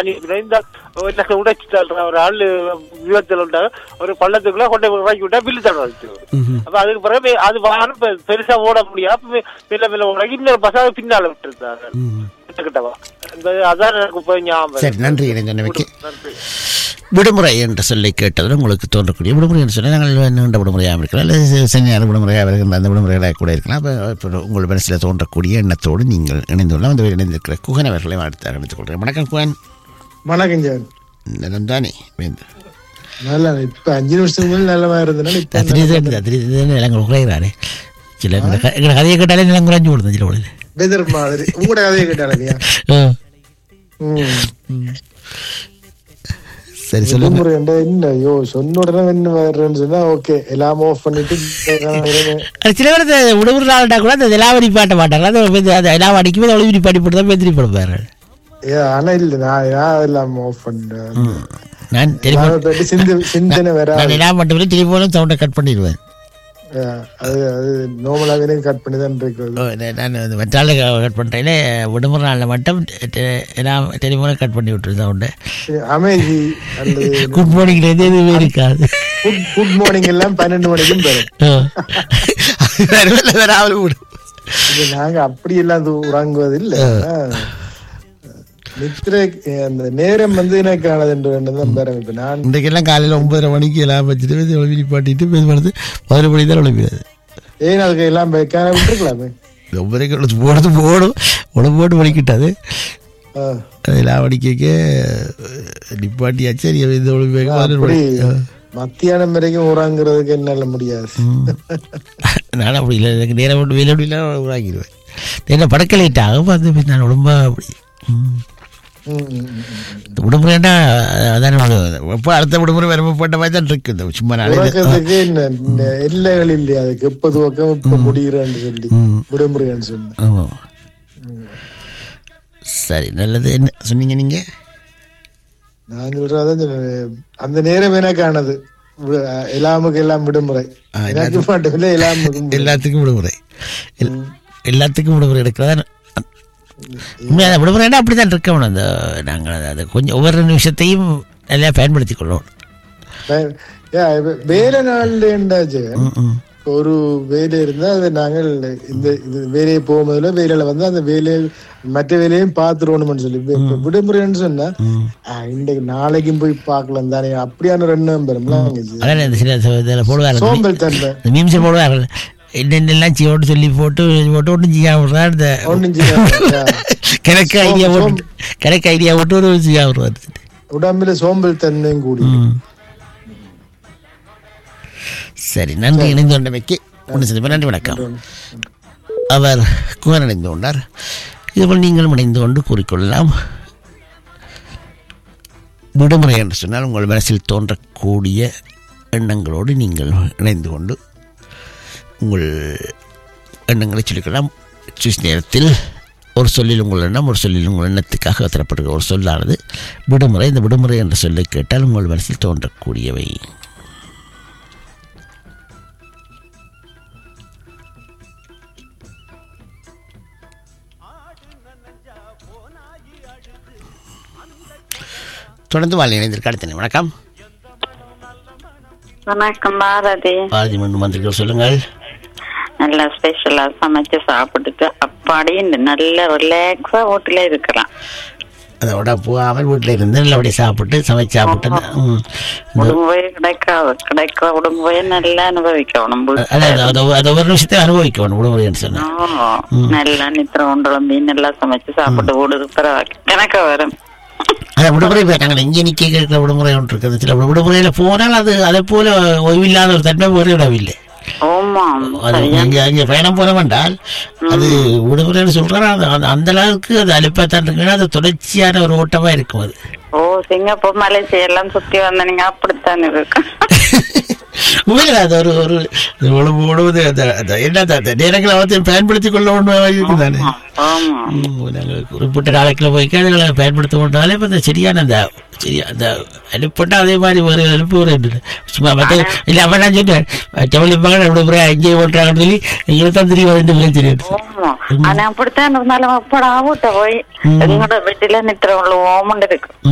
அனுப்பினேன் இந்த என்ன உடைச்சு தள்ளுற ஒரு ஆள் விபத்தில் உண்டாக ஒரு பள்ளத்துக்குள்ள கொண்டு போய் இறக்கி விட்டா பில்லு தர வச்சு அப்ப அதுக்கு பிறகு மே- அது வாகனம் பெ- பெருசா ஓட முடியாது அப்ப மெ- மெல்ல மெல்ல ஓட இன்னொரு பஸ் அது பின்னால விட்டுருந்தாங்க கிட்டவா அதான் எனக்கு போய் ஞாபகம் சரி நன்றி இணைந்தமைக்கு நன்றி விடுமுறை என்ற சொல்லை கேட்டதும் உங்களுக்கு தோன்றக்கூடிய விடுமுறை என்று சொன்னால் நாங்கள் நீண்ட விடுமுறையாக இருக்கலாம் அல்லது சனியார் விடுமுறையாக வருகின்ற அந்த விடுமுறைகளாக கூட இருக்கலாம் அப்போ இப்போ உங்கள் மனசில் தோன்றக்கூடிய எண்ணத்தோடு நீங்கள் இணைந்துள்ளோம் அந்த இணைந்திருக்கிற குகன் அவர்களை அடுத்து அழைத்துக் கொள்கிறேன் வணக்கம் குகன் வணக்கம் ஜான் நலம் தானே வேந்து நல்லா இப்ப அஞ்சு நிமிஷத்துக்கு முன்னாடி நல்லமா இருந்தனால இப்ப அதிரி அதிரி நிலங்கள் குறைகிறாரே சில எங்களை க- எங்களை கதையை கேட்டாலே நிலம் குறைஞ்சு விடுது சில பொழுது வெதர் மாதிரி உங்களோட கதையை கேட்டாலையா ஆ. ம் சரி சொல்லுங்க விடுமுறை என்றா என்ன ஐயோ சொன்ன உடனே என்ன வர்றேன்னு சொன்னா ஓகே எல்லாம் ஆஃப் பண்ணிட்டு அது சில பேர் இந்த விடுமுறை நாள்டா கூட அந்த நிலாவரி பாட்ட மாட்டாங்க அது வந்து அது நிலாவை அடிக்கும் போது ஒளிவிரி பாடி போட்டு தான் பேத்திரி போடுவாரு ஏ ஆனா இல்ல நான் நான் எல்லாம் ஆஃப் பண்ணேன் நான் டெலிஃபோன் நான் இப்ப சிந்த சிந்தனை வேற நான் நிலா மட்டும் இல்லை டெலிஃபோனும் சவுண்டை கட் பண்ணிடுவேன் ஏ, அது அது நார்மலாவே கட் பண்ணி தான் இருக்கிறது ஓ, நான் நான் வந்து மற்ற நாளில் கட் பண்ணுறேன் விடுமுறை நாளில் மட்டும் டெ- எல்லாம் டெலிஃபோனை கட் பண்ணி விட்டுரு சவுண்டை அமைதி அல்லது குட் மார்னிங்லேருந்து எதுவுமே இருக்காது குட் குட் மார்னிங் எல்லாம் பன்னெண்டு மணிக்கும் பெறும் ஓ. வேற வேலை வேற ஆள் விடும் இது நாங்க அப்படி எல்லாம் தூ- உறங்குவது இல்ல ஆனா, நித்திரை அந்த நேரம் வந்து எனக்கு ஆனது என்று வேண்டும் தான் பாருங்க இப்ப நான் இன்றைக்கெல்லாம் காலையில் ஒன்பதரை மணிக்கு எல்லாம் வச்சுட்டு ஒளிவிரி பாட்டிட்டு பேர் வந்து பதினொரு மணி தான் ஒளிவிடாது ஏன் அதுக்கு எல்லாம் வைக்காம விட்டுருக்கலாமே ஒன்பதரைக்கு ஒழிச்சு போடுறது போடும் உடம்பு போட்டு வலிக்கிட்டாது ஆ, எல்லாம் வடிக்க நிப்பாட்டியாச்சு சரி இந்த ஒளிவு அப்படி மத்தியானம் வரைக்கும் உறங்குறதுக்கு என்னால முடியாது நான் அப்படி இல்லை எனக்கு நேரம் விட்டு வெளியே அப்படிலாம் உருவாக்கிடுவேன் என்ன படக்க லேட் ஆகும் அது பின் நான் உடம்பா அப்படி ம். ம், ம், ம், ம். இந்த விடுமுறைன்னா அதான் எப்போ அடுத்த விடுமுறை வரும்போது போட்ட மாதிரி தான் இருக்கு இந்த சும்மா நாளே இது- உறக்கத்துக்கு என்ன இந்த எல்லைகள் இல்லையா அதுக்கு எப்ப துவக்கம் இப்ப முடிகிறேன்னு சொல்லி ம். விடுமுறைன்னு சொன்னேன் ஆமாம் சரி நல்லது என்ன சொன்னீங்க நீங்க நான் சொல்றதான் சொன்னேன். அந்த நேரம் எனக்கு ஆனது வி- எல்லாமுக்கு எல்லாம் விடுமுறை ஆ, எனக்கு மட்டும் இல்ல எல்லாமுக்கும் விடுமுறை. எல்லாத்துக்கும் விடுமுறை எல்- எல்லாத்துக்கும் விடுமுறை எடுக்கிறதா உண்மையாக விடுமுறைன்னா அப்படி தான் இருக்கணும் அந்த நாங்கள் அது கொஞ்சம் ஒவ்வொரு நிமிஷத்தையும் நல்லா பயன்படுத்தி கொள்ளணும் வே- யா, இப்ப வேலை நாள்ல என்னடாச்சு ம், ம். ஒரு வேலை இருந்தா அது நாங்கள் இந்த இது வேலையை போகும்போதுல வேலையில வந்து அந்த வேலையை மற்ற வேலையும் பார்த்துருவோம்னு சொல்லி இப்ப- இப்ப விடுமுறைன்னு சொன்னா ஆ, இன்றைக்கு நாளைக்கும் போய் பார்க்கலாம் தானே அப்படியான ஒரு எண்ணம் பெறும்ல அதான் இந்த சில இதில் போடுவார்கள் சோம்பல் தன்மை இந்த மீம்ஸில் போடுவார்கள் என்னென்னலாம் செய்யோட்டு சொல்லி போட்டு போட்டு ஒன்றும் செய்யாம விடுறா இந்த ஒண்ணும் செய்யாம கிழக்கு ஐடியா போட்டு கிழக்கு ஐடியா போட்டு ஒரு செய்யாம விடுவார் உடம்புல சோம்பல் தன்மையும் கூடி ம். சரி நன்றி இணைந்து கொண்டமைக்கு ஒன்று சிறப்பு நன்றி வணக்கம் அவர் குமரன் இணைந்து கொண்டார் இதுபோல் நீங்களும் இணைந்து கொண்டு கூறிக்கொள்ளலாம் விடுமுறை என்று சொன்னால் உங்கள் மனசில் தோன்றக்கூடிய எண்ணங்களோடு நீங்கள் இணைந்து கொண்டு உங்கள் எண்ணங்களை சொல்லிக்கலாம் சுவிஸ் நேரத்தில் ஒரு சொல்லில் உங்கள் எண்ணம் ஒரு சொல்லில் உங்கள் எண்ணத்துக்காக தரப்படுகிற ஒரு சொல்லானது விடுமுறை இந்த விடுமுறை என்ற சொல்லை கேட்டால் உங்கள் மனசில் தோன்றக்கூடியவை தொடர்ந்து வாழ் இணைந்திருக்க அடுத்த வணக்கம் வணக்கம் பாரதி பாரதி மண் மந்திரிகள் சொல்லுங்கள் நல்லா ஸ்பெஷலா சமைச்சு சாப்பிட்டுட்டு அப்பாடி இந்த நல்ல ரிலாக்ஸா வீட்டுல இருக்கலாம் அதோட போகாமல் வீட்டில் இருந்து நல்லபடியாக சாப்பிட்டு சமைச்சு சாப்பிட்டு ம். இந்த- உடம்பு கிடைக்காது கிடைக்கிற உடம்பு நல்லா அனுபவிக்கணும் அதான் அது- அது அது ஒவ்வொரு விஷயத்தையும் அனுபவிக்கணும் விடுமுறைன்னு சொன்னேன் ஆ, நல்லா நித்திர உண்டளம்பி நல்லா சமைச்சு சாப்பிட்டு வீடு பரவாயில்ல எனக்கு வரும் அதான் விடுமுறை போய் நாங்கள் இங்கே நிற்க இருக்கிற விடுமுறை ஒன்று இருக்குது சில விடுமுறையில் போனால் அது அதை போல ஓய்வில்லாத ஒரு தன்மை ஒரே இடமில்லை ஆமா அது அங்கே அங்கே பயணம் போன வேண்டால் அது விடுமுறைன்னு சொல்கிறேன் அது அந்த- அந்த அளவுக்கு அது அலுப்பாக தான் இருக்குன்னா அது தொடர்ச்சியான ஒரு ஓட்டமாக இருக்கும் அது ஓ சிங்கப்பூர் மலேசியா எல்லாம் சுத்தி வந்த நீங்க அப்படித்தான் இருக்கு உண்மையில அது ஒரு ஒரு உடம்பு உடம்பு அந்த அந்த என்ன அந்த- அந்த நேரங்களை வந்து பயன்படுத்தி கொள்ள ஒன்று இருக்குதானே ஆமா நாங்கள் குறிப்பிட்ட நாளைக்குள்ள போய் அதுகளை பயன்படுத்த கொண்டாலே இப்போ அந்த சரியான அந்த சரியா அந்த அனுப்பிட்டா அதே மாதிரி ஒரு அனுப்பு ஒரு இது. சும்மா மற்ற இல்லை அவன் நான் சொன்னேன் மற்றவங்க மகன் அப்படி முறை அங்கேயே ஓட்டுறாங்கன்னு சொல்லி எங்களுக்கு தான் தெரியும் ரெண்டு பேரும் தெரியும் ஆமா ஆனா அப்படித்தான் இருந்தாலும் அப்படா வீட்டை போய் எங்களோட வீட்டுல நித்திர உள்ள ஓமண்டு இருக்கு